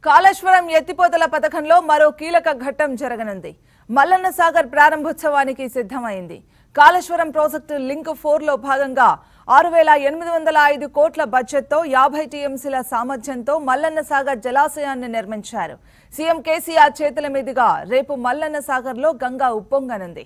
కాళేశ్వరం ఎత్తిపోతల పథకంలో మరో కీలక ఘట్టం జరగనుంది మల్లన్న సాగర్ ప్రారంభోత్సవానికి సిద్ధమైంది కాళేశ్వరం ప్రాజెక్టు లింక్ ఫోర్ లో భాగంగా ఆరు వేల ఎనిమిది వందల ఐదు కోట్ల బడ్జెట్తో యాభై టీఎంసీల సామర్థ్యంతో మల్లన్న సాగర్ జలాశయాన్ని నిర్మించారు సీఎం కేసీఆర్ చేతుల మీదుగా రేపు మల్లన్న సాగర్లో గంగా ఉప్పొంగనుంది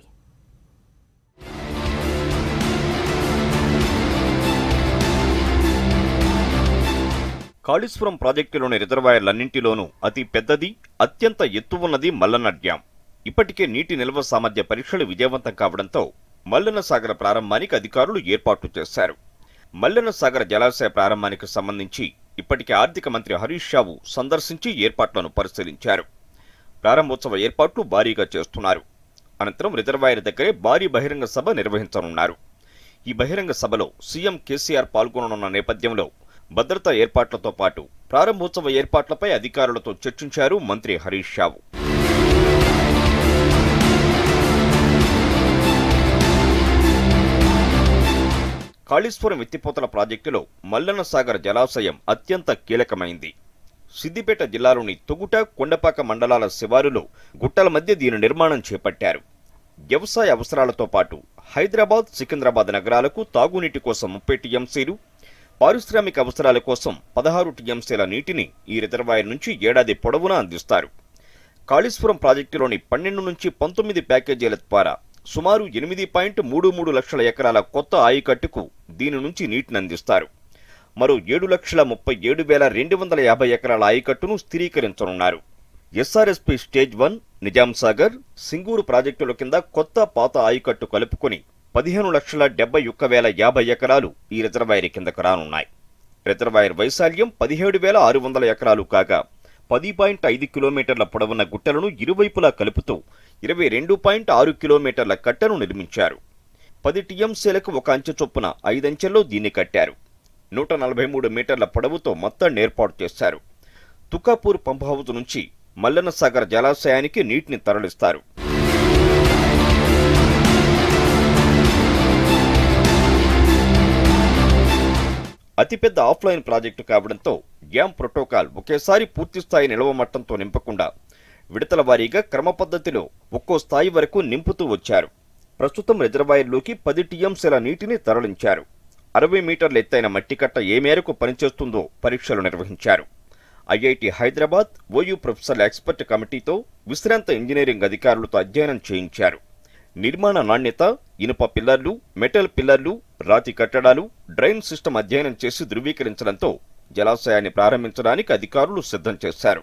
కాళేశ్వరం ప్రాజెక్టులోని రిజర్వాయర్లన్నింటిలోనూ అతి పెద్దది అత్యంత ఎత్తు ఉన్నది మల్లన్న డ్యాం ఇప్పటికే నీటి నిల్వ సామర్థ్య పరీక్షలు విజయవంతం కావడంతో మల్లన్న సాగర్ ప్రారంభానికి అధికారులు ఏర్పాట్లు చేశారు మల్లన్న సాగర్ జలాశయ ప్రారంభానికి సంబంధించి ఇప్పటికే ఆర్థిక మంత్రి హరీష్ రావు సందర్శించి ఏర్పాట్లను పరిశీలించారు ప్రారంభోత్సవ ఏర్పాట్లు భారీగా చేస్తున్నారు అనంతరం రిజర్వాయర్ దగ్గరే భారీ బహిరంగ సభ నిర్వహించనున్నారు ఈ బహిరంగ సభలో సీఎం కేసీఆర్ పాల్గొననున్న నేపథ్యంలో భద్రతా ఏర్పాట్లతో పాటు ప్రారంభోత్సవ ఏర్పాట్లపై అధికారులతో చర్చించారు మంత్రి హరీష్ రావు కాళేశ్వరం ఎత్తిపోతల ప్రాజెక్టులో మల్లన్న సాగర్ జలాశయం అత్యంత కీలకమైంది సిద్దిపేట జిల్లాలోని తొగుట కొండపాక మండలాల శివారులో గుట్టల మధ్య దీని నిర్మాణం చేపట్టారు వ్యవసాయ అవసరాలతో పాటు హైదరాబాద్ సికింద్రాబాద్ నగరాలకు తాగునీటి కోసం ముప్పై టీఎంసీలు పారిశ్రామిక అవసరాల కోసం పదహారు టీఎంసీల నీటిని ఈ రిజర్వాయర్ నుంచి ఏడాది పొడవునా అందిస్తారు కాళేశ్వరం ప్రాజెక్టులోని పన్నెండు నుంచి పంతొమ్మిది ప్యాకేజీల ద్వారా సుమారు ఎనిమిది పాయింట్ మూడు మూడు లక్షల ఎకరాల కొత్త ఆయకట్టుకు దీని నుంచి నీటిని అందిస్తారు మరో ఏడు లక్షల ముప్పై ఏడు వేల రెండు వందల యాభై ఎకరాల ఆయకట్టును స్థిరీకరించనున్నారు SRSP stage one Nizam Sagar Singur ప్రాజెక్టుల కింద కొత్త పాత ఆయకట్టు కలుపుకొని పదిహేను లక్షల డెబ్బై ఒక్క వేల యాభై ఎకరాలు ఈ రిజర్వాయర్ కిందకు రానున్నాయి రిజర్వాయర్ వైశాల్యం పదిహేడు వేల ఆరు వందల ఎకరాలు కాగా పది పాయింట్ ఐదు కిలోమీటర్ల పొడవున్న గుట్టలను ఇరువైపులా కలుపుతూ ఇరవై రెండు పాయింట్ ఆరు కిలోమీటర్ల కట్టను నిర్మించారు పది టీఎంసీలకు ఒక అంచె చొప్పున ఐదంచెల్లో దీన్ని కట్టారు నూట నలభై మూడు మీటర్ల పొడవుతో మొత్తాన్ని ఏర్పాటు చేశారు తుకాపూర్ పంప్ హౌస్ నుంచి మల్లన్న సాగర్ జలాశయానికి నీటిని తరలిస్తారు అతిపెద్ద ఆఫ్లైన్ ప్రాజెక్టు కావడంతో డ్యాం ప్రోటోకాల్ ఒకేసారి పూర్తిస్థాయి నిల్వ మట్టంతో నింపకుండా విడతల వారీగా క్రమ పద్ధతిలో ఒక్కో స్థాయి వరకు నింపుతూ వచ్చారు ప్రస్తుతం రిజర్వాయర్లోకి పది టీఎంసీల నీటిని తరలించారు అరవై మీటర్ల ఎత్తైన మట్టికట్ట ఏ మేరకు పనిచేస్తుందో పరీక్షలు నిర్వహించారు ఐఐటి హైదరాబాద్ ఓయూ ప్రొఫెసర్ల ఎక్స్పర్ట్ కమిటీతో విశ్రాంత ఇంజనీరింగ్ అధికారులతో అధ్యయనం చేయించారు నిర్మాణ నాణ్యత ఇనుప పిల్లర్లు మెటల్ పిల్లర్లు రాతి కట్టడాలు డ్రైన్ సిస్టమ్ అధ్యయనం చేసి ధృవీకరించడంతో జలాశయాన్ని ప్రారంభించడానికి అధికారులు సిద్ధం చేశారు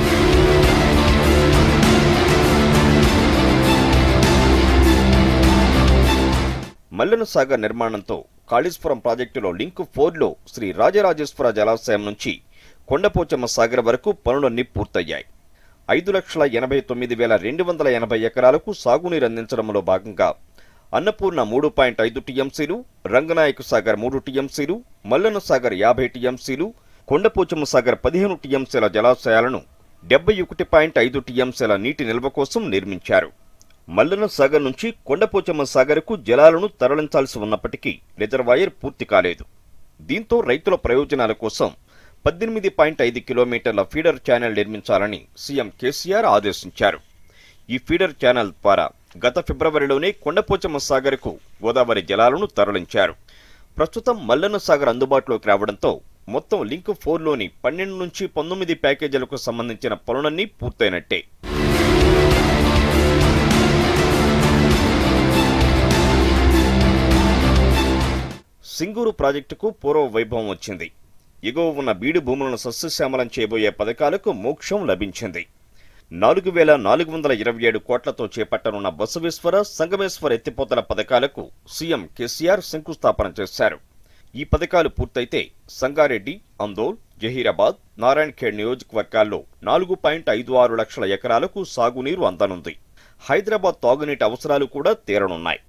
మల్లన సాగర్ నిర్మాణంతో కాళేశ్వరం ప్రాజెక్టులో లింక్ ఫోర్లో శ్రీ రాజరాజేశ్వర జలాశయం నుంచి కొండపోచమ్మ సాగర్ వరకు పనులన్నీ పూర్తయ్యాయి ఐదు లక్షల ఎనభై తొమ్మిది వేల రెండు వందల ఎనభై ఎకరాలకు సాగునీరు అందించడంలో భాగంగా అన్నపూర్ణ మూడు పాయింట్ ఐదు టీఎంసీలు రంగనాయక సాగర్ మూడు టీఎంసీలు మల్లన్న సాగర్ యాభై టీఎంసీలు కొండపోచమ్మ సాగర్ పదిహేను టీఎంసీల జలాశయాలను డెబ్బై ఒకటి పాయింట్ ఐదు టీఎంసీల నీటి నిల్వ కోసం నిర్మించారు మల్లన్న సాగర్ నుంచి కొండపోచమ్మ సాగర్కు జలాలను తరలించాల్సి ఉన్నప్పటికీ రిజర్వాయర్ పూర్తి కాలేదు దీంతో రైతుల ప్రయోజనాల కోసం పద్దెనిమిది పాయింట్ ఐదు కిలోమీటర్ల ఫీడర్ ఛానల్ నిర్మించాలని సీఎం కేసీఆర్ ఆదేశించారు ఈ ఫీడర్ ఛానల్ ద్వారా గత ఫిబ్రవరిలోనే కొండపోచమ్మ సాగర్కు గోదావరి జలాలను తరలించారు ప్రస్తుతం మల్లన్న సాగర్ అందుబాటులోకి రావడంతో మొత్తం లింక్ ఫోర్లోని పన్నెండు నుంచి పంతొమ్మిది ప్యాకేజీలకు సంబంధించిన పనులన్నీ పూర్తయినట్టే సింగూరు ప్రాజెక్టుకు పూర్వ వైభవం వచ్చింది ఎగువ ఉన్న బీడు భూములను సస్యశ్యామలం చేయబోయే పథకాలకు మోక్షం లభించింది నాలుగు వేల నాలుగు వందల ఇరవై ఏడు కోట్లతో చేపట్టనున్న బసవేశ్వర సంగమేశ్వర ఎత్తిపోతల పథకాలకు సీఎం కేసీఆర్ శంకుస్థాపన చేశారు ఈ పథకాలు పూర్తయితే సంగారెడ్డి అందోల్ జహీరాబాద్ నారాయణఖేడ్ నియోజకవర్గాల్లో నాలుగు పాయింట్ ఐదు ఆరు లక్షల ఎకరాలకు సాగునీరు అందనుంది హైదరాబాద్ తాగునీటి అవసరాలు కూడా తీరనున్నాయి